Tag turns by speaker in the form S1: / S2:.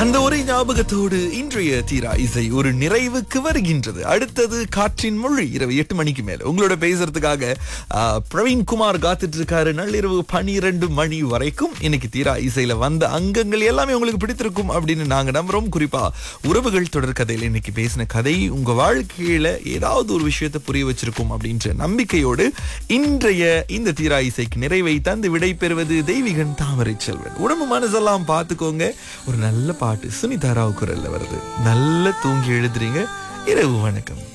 S1: அந்த ஒரே ஞாபகத்தோடு இன்றைய தீரா இசை ஒரு நிறைவுக்கு வருகின்றது அடுத்தது காற்றின் மொழி இரவு எட்டு மணிக்கு மேல உங்களோட பேசுறதுக்காக ஆ, பிரவீன் குமார் காத்துட்டு இருக்காரு நள்ளிரவு பனிரெண்டு மணி வரைக்கும் இன்னைக்கு தீரா இசையில வந்த அங்கங்கள் எல்லாமே உங்களுக்கு பிடித்திருக்கும் அப்படின்னு நாங்க நம்புறோம் குறிப்பா உறவுகள் தொடர் கதையில இன்னைக்கு பேசின கதை உங்க வாழ்க்கையில ஏதாவது ஒரு விஷயத்தை புரிய வச்சிருக்கும் அப்படின்ற நம்பிக்கையோடு இன்றைய இந்த தீரா இசைக்கு நிறைவை தந்து விடை பெறுவது தெய்வீகன் தாமரை செல்வன் உடம்பு மனசெல்லாம் பார்த்துக்கோங்க ஒரு நல்ல பாட்டு சுனிதா ராவ் குரல்ல வருது நல்ல தூங்கி எழுதுறீங்க இரவு வணக்கம்